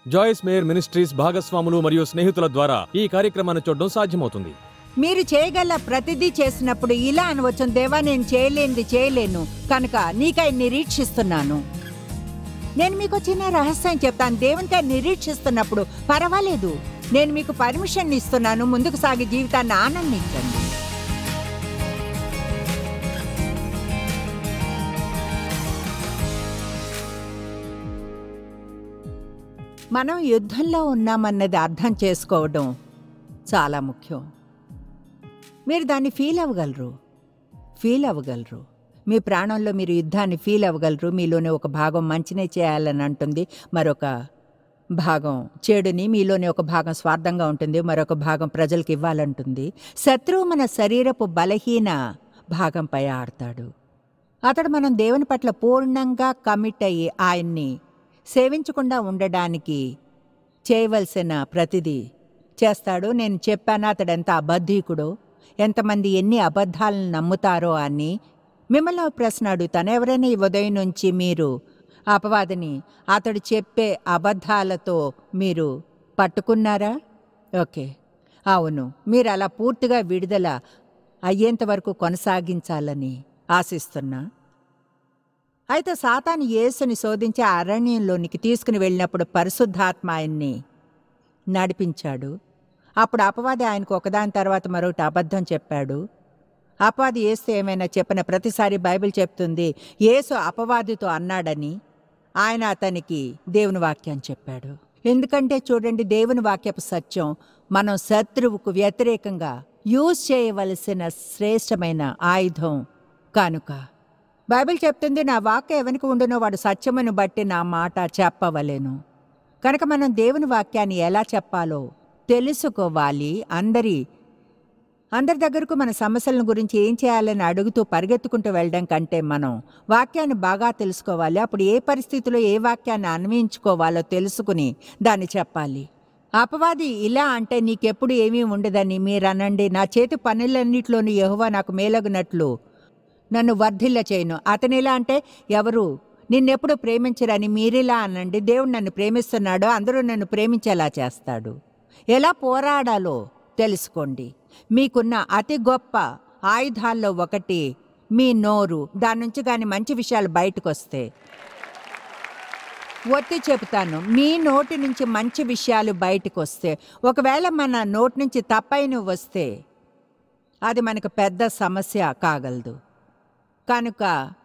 జాయిస్ mayor ministries భాగస్వాములు మరియు స్నేహితుల ద్వారా ఈ కార్యక్రమాన్ని చూడడం సాధ్యమవుతుంది మీరు చేయగల ప్రతిదీ చేసినప్పుడు ఇలా అనవచ్చు దేవా నేను చేయలేనిది చేయలేను కనుక నీకై నిరీక్షిస్తున్నాను నేను మీకు చిన్న రహస్యం చెప్తాను దేవునికై నిరీక్షిస్తున్నప్పుడు పర్వాలేదు నేను మీకు పర్మిషన్ ఇస్తున్నాను ముందుకు సాగి జీవితాన్ని ఆనందించండి మనం యుద్ధంలో ఉన్నామన్నది అర్థం చేసుకోవడం చాలా ముఖ్యం మీరు దాన్ని ఫీల్ అవ్వగలరు ఫీల్ అవ్వగలరు మీ ప్రాణంలో మీరు యుద్ధాన్ని ఫీల్ అవ్వగలరు మీలోనే ఒక భాగం మంచినే చేయాలని అంటుంది మరొక భాగం చెడుని మీలోనే ఒక భాగం స్వార్థంగా ఉంటుంది మరొక భాగం ప్రజలకు ఇవ్వాలంటుంది శత్రువు మన శరీరపు బలహీన భాగంపై ఆడతాడు అతడు మనం దేవుని పట్ల పూర్ణంగా కమిట్ అయ్యి ఆయన్ని సేవించకుండా ఉండడానికి చేయవలసిన ప్రతిదీ చేస్తాడు నేను చెప్పాను అతడు ఎంత అబద్ధీకుడో ఎంతమంది ఎన్ని అబద్ధాలను నమ్ముతారో అని మిమ్మల్ని ఒక ప్రశ్న అడుగుతాను ఎవరైనా ఈ ఉదయం నుంచి మీరు అపవాదిని అతడు చెప్పే అబద్ధాలతో మీరు పట్టుకున్నారా ఓకే అవును మీరు అలా పూర్తిగా విడుదల అయ్యేంత వరకు కొనసాగించాలని ఆశిస్తున్నా అయితే సాతాను యేసుని శోధించి ఆ అరణ్యంలోనికి తీసుకుని వెళ్ళినప్పుడు పరిశుద్ధాత్మ ఆయన్ని నడిపించాడు అప్పుడు అపవాది ఆయనకు ఒకదాని తర్వాత మరొకటి అబద్ధం చెప్పాడు అపవాది యేసు ఏమైనా చెప్పిన ప్రతిసారి బైబిల్ చెప్తుంది యేసు అపవాదితో అన్నాడని ఆయన అతనికి దేవుని వాక్యం చెప్పాడు ఎందుకంటే చూడండి దేవుని వాక్యపు సత్యం మనం శత్రువుకు వ్యతిరేకంగా యూజ్ చేయవలసిన శ్రేష్టమైన ఆయుధం కానుక బైబిల్ చెప్తుంది నా వాక్య ఎవనికి ఉండునో వాడు సత్యమును బట్టి నా మాట చెప్పవలెను కనుక మనం దేవుని వాక్యాన్ని ఎలా చెప్పాలో తెలుసుకోవాలి అందరి అందరి దగ్గరకు మన సమస్యలను గురించి ఏం చేయాలని అడుగుతూ పరిగెత్తుకుంటూ వెళ్ళడం కంటే మనం వాక్యాన్ని బాగా తెలుసుకోవాలి అప్పుడు ఏ పరిస్థితిలో ఏ వాక్యాన్ని అన్వయించుకోవాలో తెలుసుకుని దాన్ని చెప్పాలి అపవాది ఇలా అంటే నీకెప్పుడు ఏమీ ఉండదని మీరనండి నా చేతి పనులన్నిటిలోని యెహోవా నాకు మేలగునట్లు నన్ను వర్ధిల్ల చేయను అతనిలా అంటే ఎవరు నిన్నెప్పుడు ప్రేమించరని మీరిలా అనండి దేవుడు నన్ను ప్రేమిస్తున్నాడు అందరూ నన్ను ప్రేమించేలా చేస్తాడు ఎలా పోరాడాలో తెలుసుకోండి మీకున్న అతి గొప్ప ఆయుధాల్లో ఒకటి మీ నోరు దాని నుంచి కానీ మంచి విషయాలు బయటకు వస్తే ఒత్తి చెబుతాను మీ నోటి నుంచి మంచి విషయాలు బయటకు వస్తే ఒకవేళ మన నోటి నుంచి తప్పైన వస్తే అది మనకు పెద్ద సమస్య కాగలదు కనుక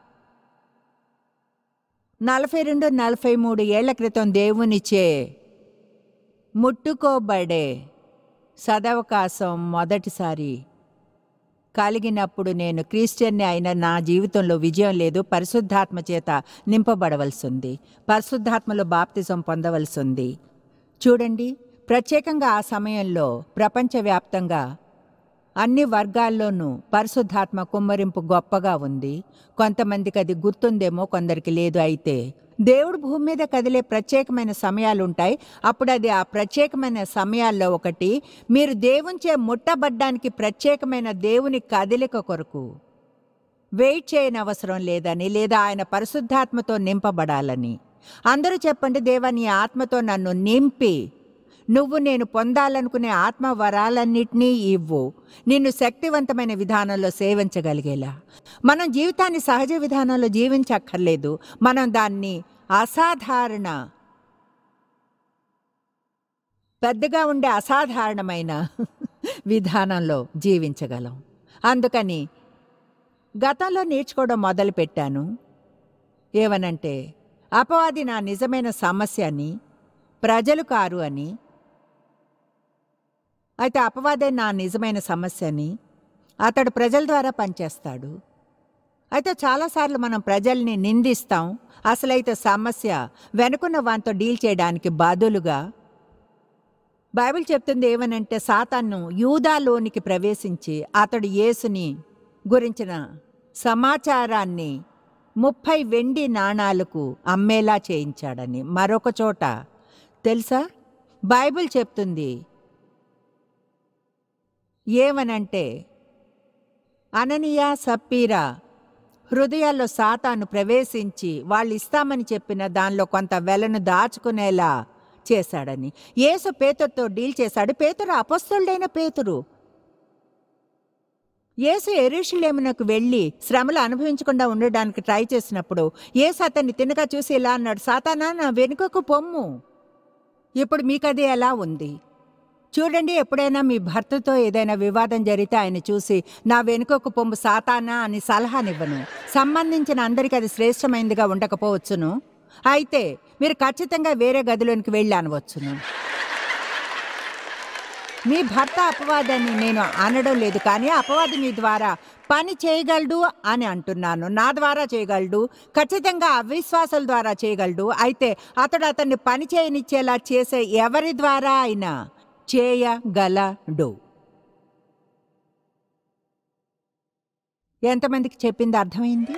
నలభై రెండు నలభై మూడు ఏళ్ల క్రితం దేవునిచే ముట్టుకోబడే సదవకాశం మొదటిసారి కలిగినప్పుడు నేను క్రిస్టియన్ని అయిన నా జీవితంలో విజయం లేదు పరిశుద్ధాత్మ చేత నింపబడవలసి ఉంది పరిశుద్ధాత్మలో బాప్తిజం పొందవలసి ఉంది చూడండి ప్రత్యేకంగా ఆ సమయంలో ప్రపంచవ్యాప్తంగా అన్ని వర్గాల్లోనూ పరిశుద్ధాత్మ కుమ్మరింపు గొప్పగా ఉంది కొంతమందికి అది గుర్తుందేమో కొందరికి లేదు అయితే దేవుడు భూమి మీద కదిలే ప్రత్యేకమైన సమయాలు ఉంటాయి అప్పుడు అది ఆ ప్రత్యేకమైన సమయాల్లో ఒకటి మీరు దేవునిచే ముట్టబడ్డానికి ప్రత్యేకమైన దేవుని కదిలిక కొరకు వెయిట్ చేయని అవసరం లేదని లేదా ఆయన పరిశుద్ధాత్మతో నింపబడాలని అందరూ చెప్పండి దేవా నీ ఆత్మతో నన్ను నింపి నువ్వు నేను పొందాలనుకునే ఆత్మ వరాలన్నిటినీ ఇవ్వు నిన్ను శక్తివంతమైన విధానంలో సేవించగలిగేలా మనం జీవితాన్ని సహజ విధానంలో జీవించక్కర్లేదు మనం దాన్ని అసాధారణ పెద్దగా ఉండే అసాధారణమైన విధానంలో జీవించగలం అందుకని గతంలో నేర్చుకోవడం మొదలుపెట్టాను ఏవనంటే అపవాది నా నిజమైన సమస్య అని ప్రజలు కారు అని అయితే అపవాదే నా నిజమైన సమస్య అని అతడు ప్రజల ద్వారా పనిచేస్తాడు అయితే చాలాసార్లు మనం ప్రజల్ని నిందిస్తాం అసలైతే సమస్య వెనుకున్న వాంతో డీల్ చేయడానికి బదులుగా బైబిల్ చెప్తుంది ఏమనంటే సాతాను యూదాలోనికి ప్రవేశించి అతడు యేసుని గురించిన సమాచారాన్ని ముప్పై వెండి నాణాలకు అమ్మేలా చేయించాడని మరొక చోట తెలుసా బైబిల్ చెప్తుంది ఏమనంటే అననీయ సప్పీరా హృదయాల్లో సాతాను ప్రవేశించి వాళ్ళు ఇస్తామని చెప్పిన దానిలో కొంత వెలను దాచుకునేలా చేశాడని యేసు పేతురుతో డీల్ చేశాడు పేతురు అపస్తుడైన పేతురు యేసు ఎరుషులేమునకు వెళ్ళి శ్రమలు అనుభవించకుండా ఉండడానికి ట్రై చేసినప్పుడు యేసు అతన్ని తినగా చూసి ఇలా అన్నాడు సాతానా నా వెనుకకు పొమ్ము ఇప్పుడు మీకది ఎలా ఉంది చూడండి ఎప్పుడైనా మీ భర్తతో ఏదైనా వివాదం జరిగితే ఆయన చూసి నా వెనుకకు పొమ్ము సాతానా అని సలహానివ్వను సంబంధించిన అందరికీ అది శ్రేష్టమైనదిగా ఉండకపోవచ్చును అయితే మీరు ఖచ్చితంగా వేరే గదిలోనికి వెళ్ళి అనవచ్చును మీ భర్త అపవాదాన్ని నేను అనడం లేదు కానీ అపవాది మీ ద్వారా పని చేయగలడు అని అంటున్నాను నా ద్వారా చేయగలడు ఖచ్చితంగా అవిశ్వాసాల ద్వారా చేయగలడు అయితే అతడు అతన్ని పని చేయనిచ్చేలా చేసే ఎవరి ద్వారా అయినా చేయగలడు ఎంతమందికి చెప్పింది అర్థమైంది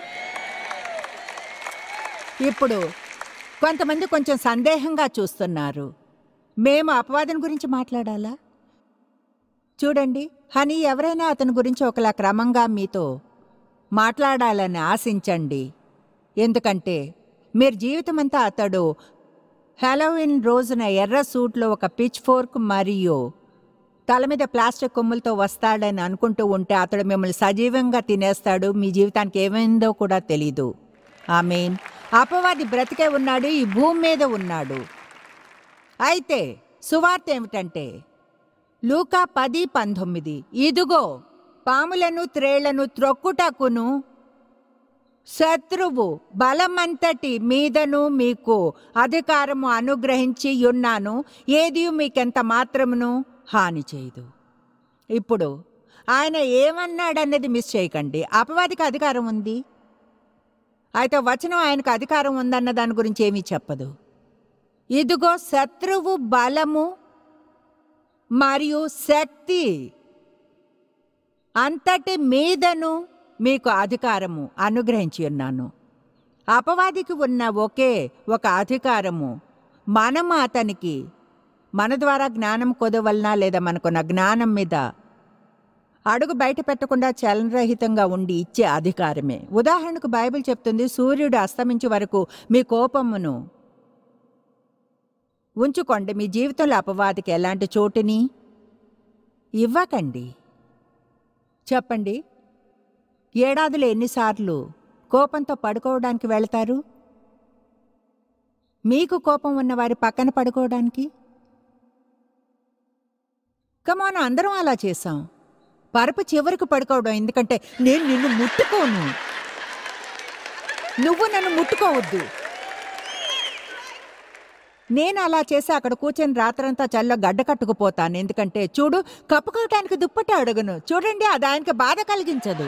ఇప్పుడు కొంతమంది కొంచెం సందేహంగా చూస్తున్నారు మేము అపవాదం గురించి మాట్లాడాలా చూడండి హనీ ఎవరైనా అతని గురించి ఒకలా క్రమంగా మీతో మాట్లాడాలని ఆశించండి ఎందుకంటే మీరు జీవితమంతా అతడు హెలోవిన్ రోజున ఎర్ర సూట్లో ఒక పిచ్ ఫోర్క్ మరియు తల మీద ప్లాస్టిక్ కొమ్ములతో వస్తాడని అనుకుంటూ ఉంటే అతడు మిమ్మల్ని సజీవంగా తినేస్తాడు మీ జీవితానికి ఏమైందో కూడా తెలీదు ఆమెన్ అపవాది బ్రతికే ఉన్నాడు ఈ భూమి మీద ఉన్నాడు అయితే సువార్త ఏమిటంటే లూకా పది పంతొమ్మిది ఇదిగో పాములను త్రేళ్లను త్రొక్కుటకును శత్రువు బలమంతటి మీదను మీకు అధికారము అనుగ్రహించి ఉన్నాను ఏది మీకెంత మాత్రమును హాని చేయదు ఇప్పుడు ఆయన ఏమన్నాడన్నది మిస్ చేయకండి అపవాదికి అధికారం ఉంది అయితే వచనం ఆయనకు అధికారం ఉందన్న దాని గురించి ఏమీ చెప్పదు ఇదిగో శత్రువు బలము మరియు శక్తి అంతటి మీదను మీకు అధికారము అనుగ్రహించి ఉన్నాను అపవాదికి ఉన్న ఒకే ఒక అధికారము మనము అతనికి మన ద్వారా జ్ఞానం కొదవలన లేదా మనకున్న జ్ఞానం మీద అడుగు బయట పెట్టకుండా చలనరహితంగా ఉండి ఇచ్చే అధికారమే ఉదాహరణకు బైబిల్ చెప్తుంది సూర్యుడు అస్తమించే వరకు మీ కోపమును ఉంచుకోండి మీ జీవితంలో అపవాదికి ఎలాంటి చోటుని ఇవ్వకండి చెప్పండి ఏడాదిలో ఎన్నిసార్లు కోపంతో పడుకోవడానికి వెళతారు మీకు కోపం ఉన్న వారి పక్కన పడుకోవడానికి కమాన అందరం అలా చేశాం పరుపు చివరికి పడుకోవడం ఎందుకంటే నేను నిన్ను ముట్టుకోను నువ్వు నన్ను ముట్టుకోవద్దు నేను అలా చేసి అక్కడ కూర్చొని రాత్రంతా చల్ల గడ్డ కట్టుకుపోతాను ఎందుకంటే చూడు కప్పుకోవటానికి దుప్పటి అడుగును చూడండి అది ఆయనకి బాధ కలిగించదు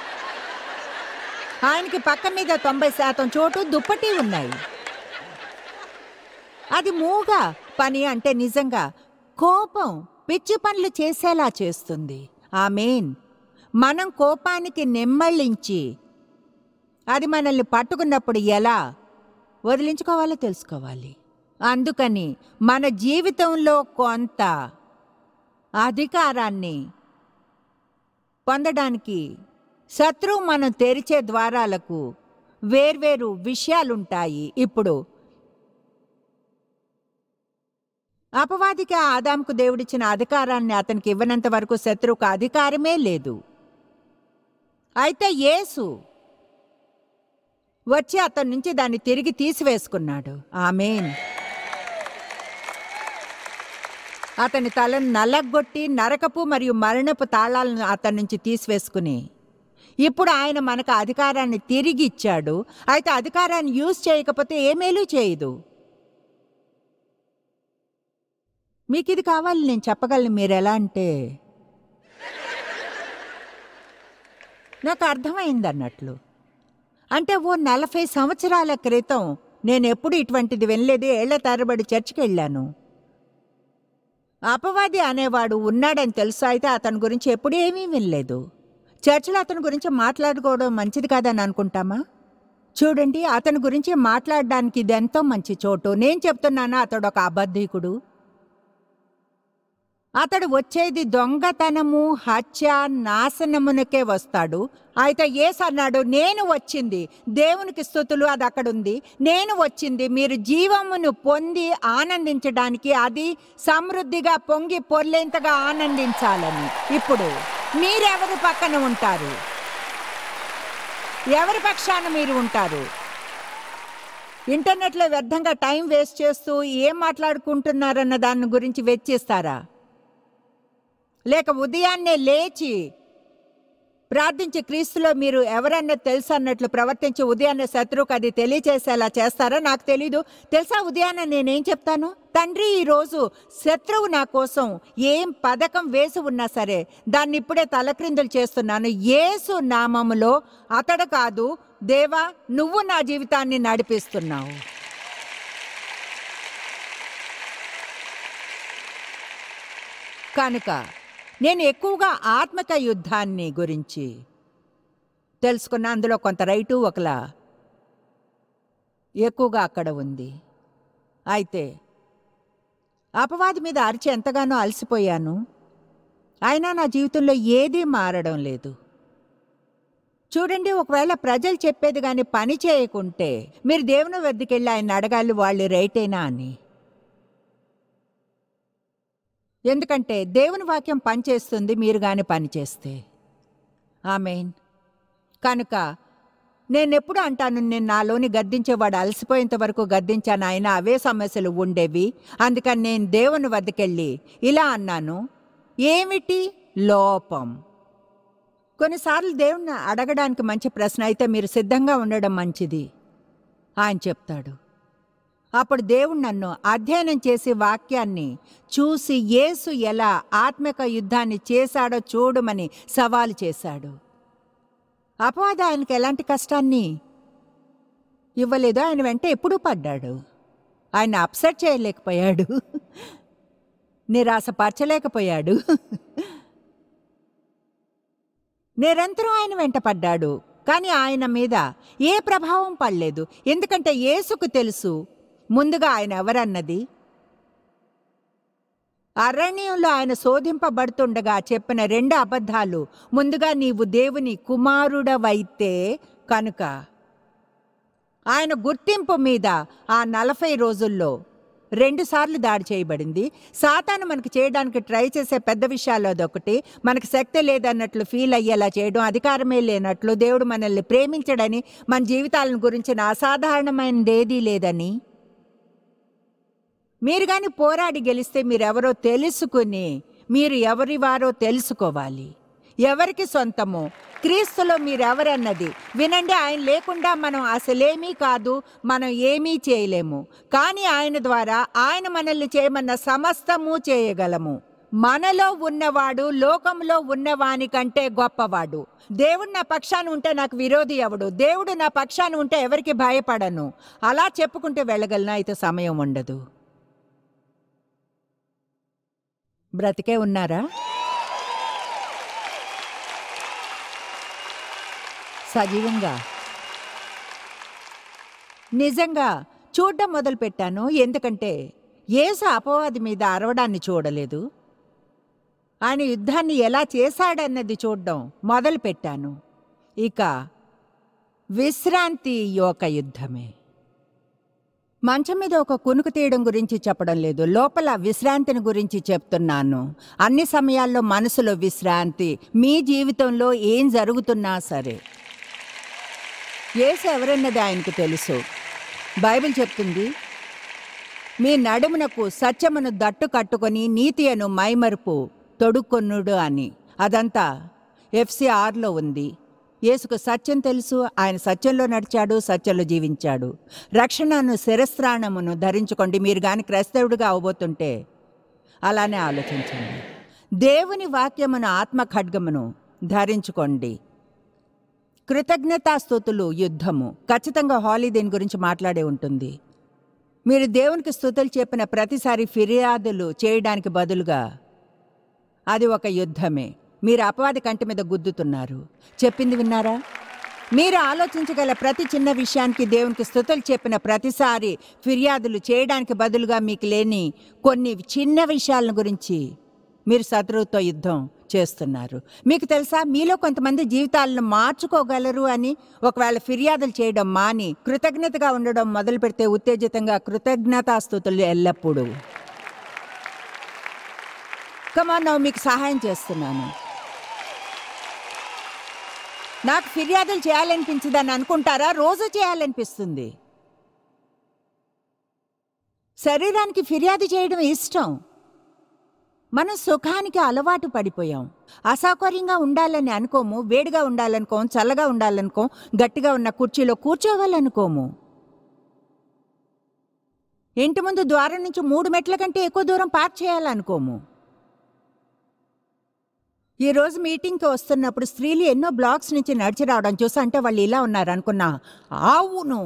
ఆయనకి పక్క మీద తొంభై శాతం చోటు దుప్పటి ఉన్నాయి అది మూగ పని అంటే నిజంగా కోపం పిచ్చి పనులు చేసేలా చేస్తుంది ఆమెన్ మనం కోపానికి నెమ్మళ్ళించి అది మనల్ని పట్టుకున్నప్పుడు ఎలా వదిలించుకోవాలో తెలుసుకోవాలి అందుకని మన జీవితంలో కొంత అధికారాన్ని పొందడానికి శత్రువు మనం తెరిచే ద్వారాలకు వేర్వేరు విషయాలుంటాయి ఇప్పుడు అపవాదికి ఆ ఆదాంకు దేవుడిచ్చిన అధికారాన్ని అతనికి ఇవ్వనంత వరకు శత్రువుకు అధికారమే లేదు అయితే యేసు వచ్చి అతని నుంచి దాన్ని తిరిగి తీసివేసుకున్నాడు ఆమెన్ అతని తలను నల్లగొట్టి నరకపు మరియు మరణపు తాళాలను అతని నుంచి తీసివేసుకుని ఇప్పుడు ఆయన మనకు అధికారాన్ని తిరిగి ఇచ్చాడు అయితే అధికారాన్ని యూజ్ చేయకపోతే ఏ మేలు చేయదు మీకు ఇది కావాలి నేను చెప్పగలను మీరు ఎలా అంటే నాకు అర్థమైంది అన్నట్లు అంటే ఓ నలభై సంవత్సరాల క్రితం నేను ఎప్పుడు ఇటువంటిది వినలేదు ఏళ్ల తరబడి చర్చికి వెళ్ళాను అపవాది అనేవాడు ఉన్నాడని తెలుసు అయితే అతని గురించి ఎప్పుడు ఏమీ వినలేదు చర్చిలో అతని గురించి మాట్లాడుకోవడం మంచిది కాదని అనుకుంటామా చూడండి అతని గురించి మాట్లాడడానికి ఇది ఎంతో మంచి చోటు నేను చెప్తున్నాను అతడు ఒక అబద్ధికుడు అతడు వచ్చేది దొంగతనము హత్య నాశనమునకే వస్తాడు అయితే ఏసు అన్నాడు నేను వచ్చింది దేవునికి స్థుతులు అది అక్కడ ఉంది నేను వచ్చింది మీరు జీవమును పొంది ఆనందించడానికి అది సమృద్ధిగా పొంగి పొర్లేంతగా ఆనందించాలని ఇప్పుడు మీరెవరు పక్కన ఉంటారు ఎవరి పక్షాన మీరు ఉంటారు ఇంటర్నెట్లో వ్యర్థంగా టైం వేస్ట్ చేస్తూ ఏం మాట్లాడుకుంటున్నారన్న దాని గురించి వెచ్చిస్తారా లేక ఉదయాన్నే లేచి ప్రార్థించి క్రీస్తులో మీరు ఎవరన్నా తెలుసు అన్నట్లు ప్రవర్తించి ఉదయాన్నే శత్రువుకు అది తెలియచేసేలా చేస్తారా నాకు తెలీదు తెలుసా ఉదయాన్నే నేనేం చెప్తాను తండ్రి ఈరోజు శత్రువు నా కోసం ఏం పథకం వేసి ఉన్నా సరే దాన్ని ఇప్పుడే తలక్రిందులు చేస్తున్నాను యేసు నామములో అతడు కాదు దేవా నువ్వు నా జీవితాన్ని నడిపిస్తున్నావు కనుక నేను ఎక్కువగా ఆత్మక యుద్ధాన్ని గురించి తెలుసుకున్న అందులో కొంత రైటు ఒకలా ఎక్కువగా అక్కడ ఉంది అయితే అపవాది మీద అరిచి ఎంతగానో అలసిపోయాను అయినా నా జీవితంలో ఏదీ మారడం లేదు చూడండి ఒకవేళ ప్రజలు చెప్పేది కానీ పని చేయకుంటే మీరు దేవుని వద్దకెళ్ళి ఆయన అడగాలి వాళ్ళు రైటేనా అని ఎందుకంటే దేవుని వాక్యం పనిచేస్తుంది మీరు గాని పనిచేస్తే ఆమెన్ కనుక నేనెప్పుడు అంటాను నేను నాలోని గద్దించేవాడు అలసిపోయేంత వరకు గద్దించాను ఆయన అవే సమస్యలు ఉండేవి అందుకని నేను దేవుని వద్దకెళ్ళి ఇలా అన్నాను ఏమిటి లోపం కొన్నిసార్లు దేవుణ్ణి అడగడానికి మంచి ప్రశ్న అయితే మీరు సిద్ధంగా ఉండడం మంచిది ఆయన చెప్తాడు అప్పుడు దేవుడు నన్ను అధ్యయనం చేసి వాక్యాన్ని చూసి యేసు ఎలా ఆత్మిక యుద్ధాన్ని చేశాడో చూడమని సవాలు చేశాడు అపవాద ఆయనకి ఎలాంటి కష్టాన్ని ఇవ్వలేదు ఆయన వెంట ఎప్పుడూ పడ్డాడు ఆయన అప్సెట్ చేయలేకపోయాడు నిరాశపరచలేకపోయాడు నిరంతరం ఆయన వెంట పడ్డాడు కానీ ఆయన మీద ఏ ప్రభావం పడలేదు ఎందుకంటే యేసుకు తెలుసు ముందుగా ఆయన ఎవరన్నది అరణ్యంలో ఆయన శోధింపబడుతుండగా చెప్పిన రెండు అబద్ధాలు ముందుగా నీవు దేవుని కుమారుడవైతే కనుక ఆయన గుర్తింపు మీద ఆ నలభై రోజుల్లో రెండుసార్లు దాడి చేయబడింది సాతాను మనకి చేయడానికి ట్రై చేసే పెద్ద విషయాల్లో అదొకటి మనకి శక్తి లేదన్నట్లు ఫీల్ అయ్యేలా చేయడం అధికారమే లేనట్లు దేవుడు మనల్ని ప్రేమించడని మన జీవితాలను గురించిన అసాధారణమైనది ఏదీ లేదని మీరు కానీ పోరాడి గెలిస్తే మీరెవరో తెలుసుకుని మీరు ఎవరి వారో తెలుసుకోవాలి ఎవరికి సొంతమో క్రీస్తులో మీరెవరన్నది వినండి ఆయన లేకుండా మనం అసలేమీ కాదు మనం ఏమీ చేయలేము కానీ ఆయన ద్వారా ఆయన మనల్ని చేయమన్న సమస్తము చేయగలము మనలో ఉన్నవాడు లోకంలో ఉన్నవాని కంటే గొప్పవాడు దేవుడు నా పక్షాన ఉంటే నాకు విరోధి ఎవడు దేవుడు నా పక్షాన ఉంటే ఎవరికి భయపడను అలా చెప్పుకుంటూ వెళ్ళగలను అయితే సమయం ఉండదు బ్రతికే ఉన్నారా సజీవంగా నిజంగా చూడడం మొదలుపెట్టాను ఎందుకంటే ఏసు అపవాది మీద అరవడాన్ని చూడలేదు ఆయన యుద్ధాన్ని ఎలా చేశాడన్నది చూడడం మొదలుపెట్టాను ఇక విశ్రాంతి యొక్క యుద్ధమే మంచం మీద ఒక కునుకు తీయడం గురించి చెప్పడం లేదు లోపల విశ్రాంతిని గురించి చెప్తున్నాను అన్ని సమయాల్లో మనసులో విశ్రాంతి మీ జీవితంలో ఏం జరుగుతున్నా సరే యేసు ఎవరన్నది ఆయనకు తెలుసు బైబిల్ చెప్తుంది మీ నడుమునకు సత్యమును దట్టు కట్టుకొని నీతి అను మైమరుపు తొడుక్కొన్నుడు అని అదంతా ఎఫ్సిఆర్లో ఉంది యేసుకు సత్యం తెలుసు ఆయన సత్యంలో నడిచాడు సత్యంలో జీవించాడు రక్షణను శిరస్త్రాణమును ధరించుకోండి మీరు గాని క్రైస్తవుడిగా అవబోతుంటే అలానే ఆలోచించండి దేవుని వాక్యమును ఆత్మ ఖడ్గమును ధరించుకోండి కృతజ్ఞతాస్థుతులు యుద్ధము ఖచ్చితంగా హాలీ దీని గురించి మాట్లాడే ఉంటుంది మీరు దేవునికి స్థుతులు చెప్పిన ప్రతిసారి ఫిర్యాదులు చేయడానికి బదులుగా అది ఒక యుద్ధమే మీరు అపవాది కంటి మీద గుద్దుతున్నారు చెప్పింది విన్నారా మీరు ఆలోచించగల ప్రతి చిన్న విషయానికి దేవునికి స్థుతులు చెప్పిన ప్రతిసారి ఫిర్యాదులు చేయడానికి బదులుగా మీకు లేని కొన్ని చిన్న విషయాలను గురించి మీరు శత్రువుతో యుద్ధం చేస్తున్నారు మీకు తెలుసా మీలో కొంతమంది జీవితాలను మార్చుకోగలరు అని ఒకవేళ ఫిర్యాదులు చేయడం మాని కృతజ్ఞతగా ఉండడం మొదలు పెడితే ఉత్తేజితంగా కృతజ్ఞతాస్థుతులు ఎల్లప్పుడూ కమాన్ మీకు సహాయం చేస్తున్నాను నాకు ఫిర్యాదులు చేయాలనిపించదని అనుకుంటారా రోజు చేయాలనిపిస్తుంది శరీరానికి ఫిర్యాదు చేయడం ఇష్టం మనం సుఖానికి అలవాటు పడిపోయాం అసౌకర్యంగా ఉండాలని అనుకోము వేడిగా ఉండాలనుకోం చల్లగా ఉండాలనుకోం గట్టిగా ఉన్న కుర్చీలో కూర్చోవాలనుకోము ఇంటి ముందు ద్వారం నుంచి మూడు మెట్ల కంటే ఎక్కువ దూరం పార్క్ చేయాలనుకోము ఈ రోజు మీటింగ్కి వస్తున్నప్పుడు స్త్రీలు ఎన్నో బ్లాక్స్ నుంచి నడిచి రావడం చూసా అంటే వాళ్ళు ఇలా ఉన్నారు అనుకున్నా అవును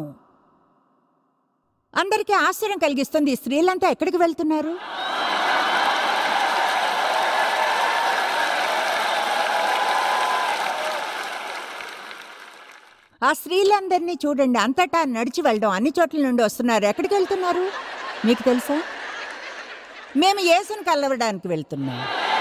అందరికీ ఆశ్చర్యం కలిగిస్తుంది ఈ స్త్రీలంతా ఎక్కడికి వెళ్తున్నారు ఆ స్త్రీలందరినీ చూడండి అంతటా నడిచి వెళ్ళడం అన్ని చోట్ల నుండి వస్తున్నారు ఎక్కడికి వెళ్తున్నారు మీకు తెలుసా మేము యేసును కలవడానికి వెళ్తున్నాం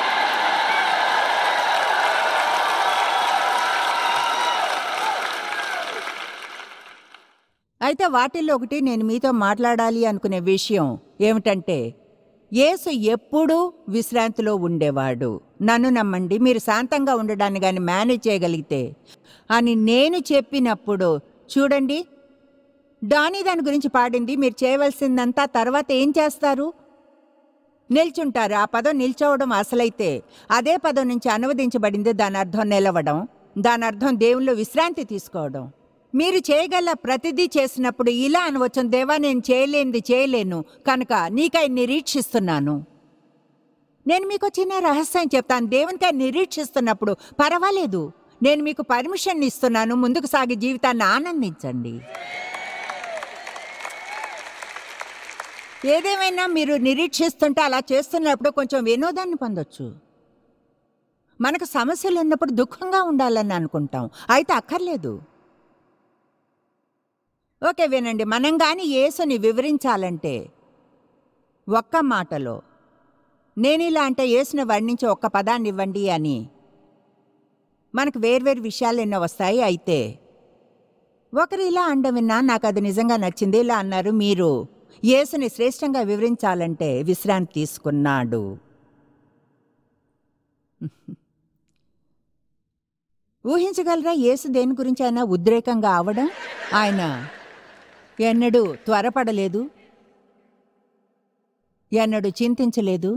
అయితే వాటిల్లో ఒకటి నేను మీతో మాట్లాడాలి అనుకునే విషయం ఏమిటంటే యేసు ఎప్పుడూ విశ్రాంతిలో ఉండేవాడు నన్ను నమ్మండి మీరు శాంతంగా ఉండడాన్ని కానీ మేనేజ్ చేయగలిగితే అని నేను చెప్పినప్పుడు చూడండి డానీ దాని గురించి పాడింది మీరు చేయవలసిందంతా తర్వాత ఏం చేస్తారు నిల్చుంటారు ఆ పదం నిల్చోవడం అసలైతే అదే పదం నుంచి అనువదించబడింది దాని అర్థం నిలవడం దాని అర్థం దేవుళ్ళు విశ్రాంతి తీసుకోవడం మీరు చేయగల ప్రతిదీ చేసినప్పుడు ఇలా అనవచ్చు దేవా నేను చేయలేనిది చేయలేను కనుక నీకై నిరీక్షిస్తున్నాను నేను మీకు చిన్న రహస్యం చెప్తాను దేవునికై నిరీక్షిస్తున్నప్పుడు పర్వాలేదు నేను మీకు పర్మిషన్ ఇస్తున్నాను ముందుకు సాగి జీవితాన్ని ఆనందించండి ఏదేమైనా మీరు నిరీక్షిస్తుంటే అలా చేస్తున్నప్పుడు కొంచెం వినోదాన్ని పొందొచ్చు మనకు సమస్యలు ఉన్నప్పుడు దుఃఖంగా ఉండాలని అనుకుంటాం అయితే అక్కర్లేదు ఓకే వినండి మనం కానీ యేసుని వివరించాలంటే ఒక్క మాటలో నేను ఇలా అంటే యేసుని వర్ణించి ఒక్క పదాన్ని ఇవ్వండి అని మనకు వేర్వేరు విషయాలు ఎన్నో వస్తాయి అయితే ఒకరు ఇలా అండం విన్నా నాకు అది నిజంగా నచ్చింది ఇలా అన్నారు మీరు యేసుని శ్రేష్టంగా వివరించాలంటే విశ్రాంతి తీసుకున్నాడు ఊహించగలరా యేసు దేని గురించి అయినా ఉద్రేకంగా అవడం ఆయన ఎన్నడూ త్వరపడలేదు ఎన్నడూ చింతించలేదు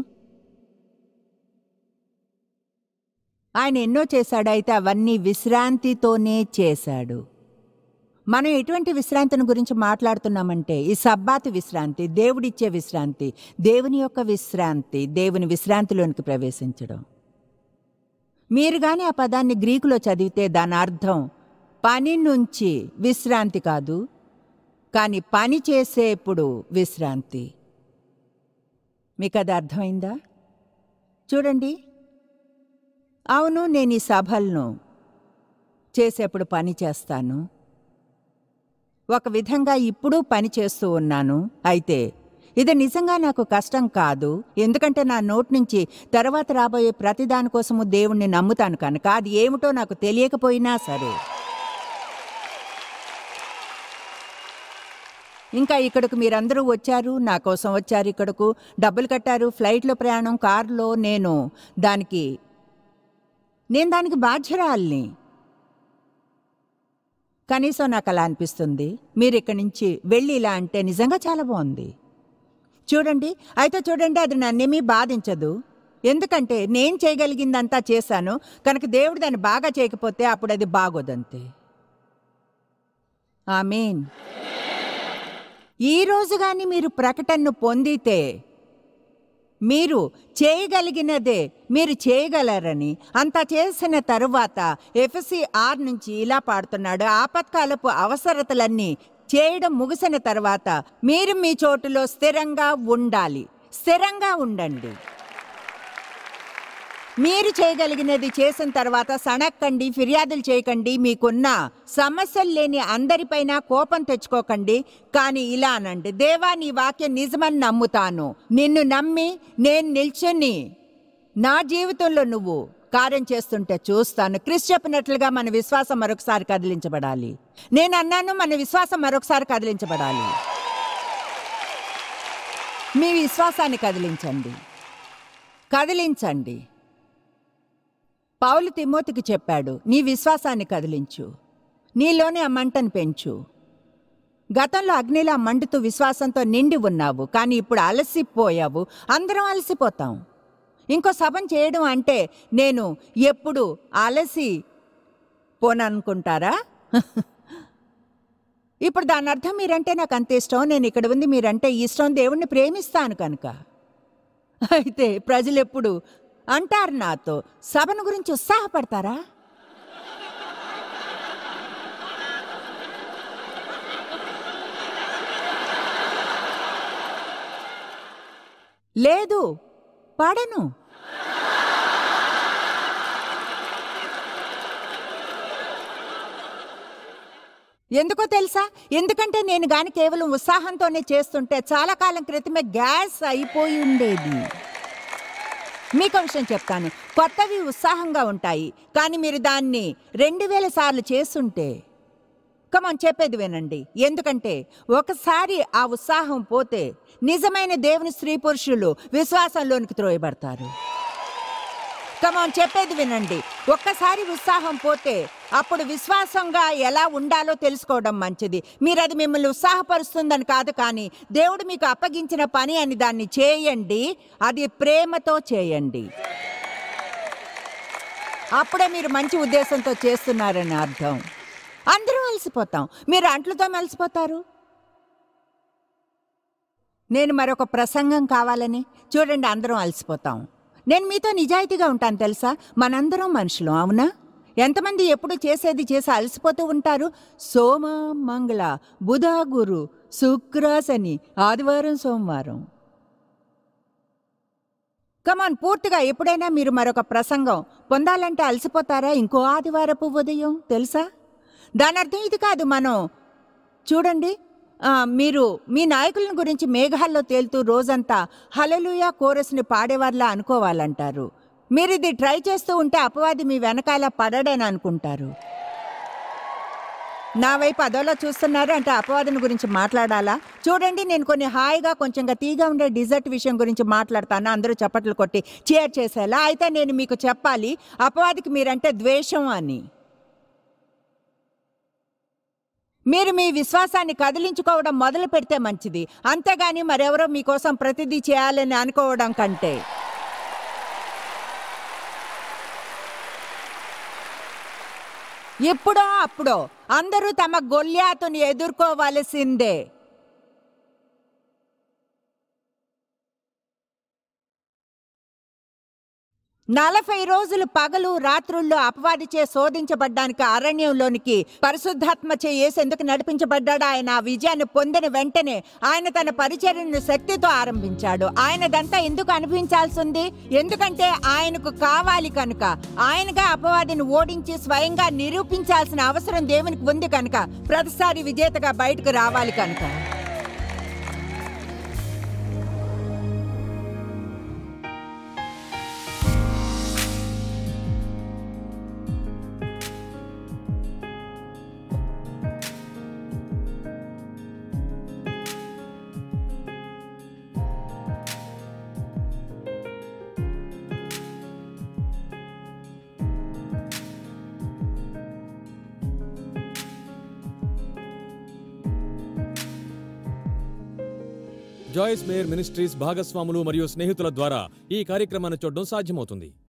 ఆయన ఎన్నో చేశాడు అయితే అవన్నీ విశ్రాంతితోనే చేశాడు మనం ఎటువంటి విశ్రాంతిని గురించి మాట్లాడుతున్నామంటే ఈ సబ్బాతి విశ్రాంతి దేవుడిచ్చే విశ్రాంతి దేవుని యొక్క విశ్రాంతి దేవుని విశ్రాంతిలోనికి ప్రవేశించడం మీరు కానీ ఆ పదాన్ని గ్రీకులో చదివితే దాని అర్థం పని నుంచి విశ్రాంతి కాదు కానీ పని చేసేప్పుడు విశ్రాంతి మీకు అది అర్థమైందా చూడండి అవును నేను ఈ సభలను చేసేప్పుడు పని చేస్తాను ఒక విధంగా ఇప్పుడు పని చేస్తూ ఉన్నాను అయితే ఇది నిజంగా నాకు కష్టం కాదు ఎందుకంటే నా నోటి నుంచి తర్వాత రాబోయే ప్రతి దానికోసము దేవుణ్ణి నమ్ముతాను కనుక అది ఏమిటో నాకు తెలియకపోయినా సరే ఇంకా ఇక్కడకు మీరందరూ వచ్చారు నా కోసం వచ్చారు ఇక్కడకు డబ్బులు కట్టారు ఫ్లైట్లో ప్రయాణం కారులో నేను దానికి నేను దానికి బాధ్యురాల్ని కనీసం నాకు అలా అనిపిస్తుంది మీరు ఇక్కడి నుంచి వెళ్ళి ఇలా అంటే నిజంగా చాలా బాగుంది చూడండి అయితే చూడండి అది నన్నేమీ బాధించదు ఎందుకంటే నేను చేయగలిగిందంతా చేశాను కనుక దేవుడు దాన్ని బాగా చేయకపోతే అప్పుడు అది బాగోదంతే ఆమీన్ ఈ రోజు కానీ మీరు ప్రకటనను పొందితే మీరు చేయగలిగినదే మీరు చేయగలరని అంత చేసిన తరువాత ఎఫ్సి ఆర్ నుంచి ఇలా పాడుతున్నాడు ఆపత్కాలపు అవసరతలన్నీ చేయడం ముగిసిన తర్వాత మీరు మీ చోటులో స్థిరంగా ఉండాలి స్థిరంగా ఉండండి మీరు చేయగలిగినది చేసిన తర్వాత సణక్కండి ఫిర్యాదులు చేయకండి మీకున్న సమస్యలు లేని అందరిపైన కోపం తెచ్చుకోకండి కానీ ఇలా అనండి దేవా నీ వాక్యం నిజమని నమ్ముతాను నిన్ను నమ్మి నేను నిల్చుని నా జీవితంలో నువ్వు కార్యం చేస్తుంటే చూస్తాను క్రిస్ చెప్పినట్లుగా మన విశ్వాసం మరొకసారి కదిలించబడాలి నేను అన్నాను మన విశ్వాసం మరొకసారి కదిలించబడాలి మీ విశ్వాసాన్ని కదిలించండి కదిలించండి పౌలు తిమోతికి చెప్పాడు నీ విశ్వాసాన్ని కదిలించు నీలోనే ఆ మంటను పెంచు గతంలో అగ్నిలా మండుతూ విశ్వాసంతో నిండి ఉన్నావు కానీ ఇప్పుడు అలసిపోయావు అందరం అలసిపోతాం ఇంకో సభం చేయడం అంటే నేను ఎప్పుడు అలసి పోననుకుంటారా ఇప్పుడు దాని అర్థం మీరంటే నాకు అంత ఇష్టం నేను ఇక్కడ ఉంది మీరంటే ఇష్టం దేవుణ్ణి ప్రేమిస్తాను కనుక అయితే ప్రజలు ఎప్పుడు అంటారు నాతో సభను గురించి ఉత్సాహపడతారా లేదు పడను ఎందుకో తెలుసా ఎందుకంటే నేను గాని కేవలం ఉత్సాహంతోనే చేస్తుంటే చాలా కాలం క్రితమే గ్యాస్ అయిపోయి ఉండేది మీకు విషయం చెప్తాను కొత్తవి ఉత్సాహంగా ఉంటాయి కానీ మీరు దాన్ని రెండు వేల సార్లు చేస్తుంటే కమన్ చెప్పేది వినండి ఎందుకంటే ఒకసారి ఆ ఉత్సాహం పోతే నిజమైన దేవుని స్త్రీ పురుషులు విశ్వాసంలోనికి త్రోయబడతారు కమాన్ చెప్పేది వినండి ఒక్కసారి ఉత్సాహం పోతే అప్పుడు విశ్వాసంగా ఎలా ఉండాలో తెలుసుకోవడం మంచిది మీరు అది మిమ్మల్ని ఉత్సాహపరుస్తుందని కాదు కానీ దేవుడు మీకు అప్పగించిన పని అని దాన్ని చేయండి అది ప్రేమతో చేయండి అప్పుడే మీరు మంచి ఉద్దేశంతో చేస్తున్నారని అర్థం అందరం అలసిపోతాం మీరు అంట్లతో అలసిపోతారు నేను మరొక ప్రసంగం కావాలని చూడండి అందరం అలసిపోతాం నేను మీతో నిజాయితీగా ఉంటాను తెలుసా మనందరం మనుషులం అవునా ఎంతమంది ఎప్పుడు చేసేది చేసి అలసిపోతూ ఉంటారు సోమ మంగళ బుధ గురు శుక్ర శని ఆదివారం సోమవారం కమాన్ పూర్తిగా ఎప్పుడైనా మీరు మరొక ప్రసంగం పొందాలంటే అలసిపోతారా ఇంకో ఆదివారపు ఉదయం తెలుసా దాని అర్థం ఇది కాదు మనం చూడండి ఆ, మీరు మీ నాయకులను గురించి మేఘాల్లో తేలుతూ రోజంతా హలలుయా కోరస్ని పాడేవారిలా అనుకోవాలంటారు మీరు ఇది ట్రై చేస్తూ ఉంటే అపవాది మీ వెనకాల పడడని అనుకుంటారు నా వైపు అదోలా చూస్తున్నారు అంటే అపవాదం గురించి మాట్లాడాలా చూడండి నేను కొన్ని హాయిగా కొంచెం తీగా ఉండే డిజర్ట్ విషయం గురించి మాట్లాడతాను అందరూ చప్పట్లు కొట్టి చేర్ చేసేలా అయితే నేను మీకు చెప్పాలి అపవాదికి మీరంటే ద్వేషం అని మీరు మీ విశ్వాసాన్ని కదిలించుకోవడం మొదలు పెడితే మంచిది అంతేగాని మరెవరో మీకోసం ప్రతిదీ చేయాలని అనుకోవడం కంటే ఎప్పుడో అప్పుడో అందరూ తమ గొల్యాతుని ఎదుర్కోవలసిందే నలభై రోజులు పగలు రాత్రుల్లో అపవాదిచే శోధించబడ్డానికి అరణ్యంలోనికి పరిశుద్ధాత్మ చే ఎందుకు నడిపించబడ్డాడు ఆయన ఆ విజయాన్ని పొందిన వెంటనే ఆయన తన పరిచర్యను శక్తితో ఆరంభించాడు ఆయనదంతా ఎందుకు అనిపించాల్సి ఉంది ఎందుకంటే ఆయనకు కావాలి కనుక ఆయనగా అపవాదిని ఓడించి స్వయంగా నిరూపించాల్సిన అవసరం దేవునికి ఉంది కనుక ప్రతిసారి విజేతగా బయటకు రావాలి కనుక జాయిస్ మేయర్ మినిస్ట్రీస్ భాగస్వాములు మరియు స్నేహితుల ద్వారా ఈ కార్యక్రమాన్ని చూడడం సాధ్యమవుతుంది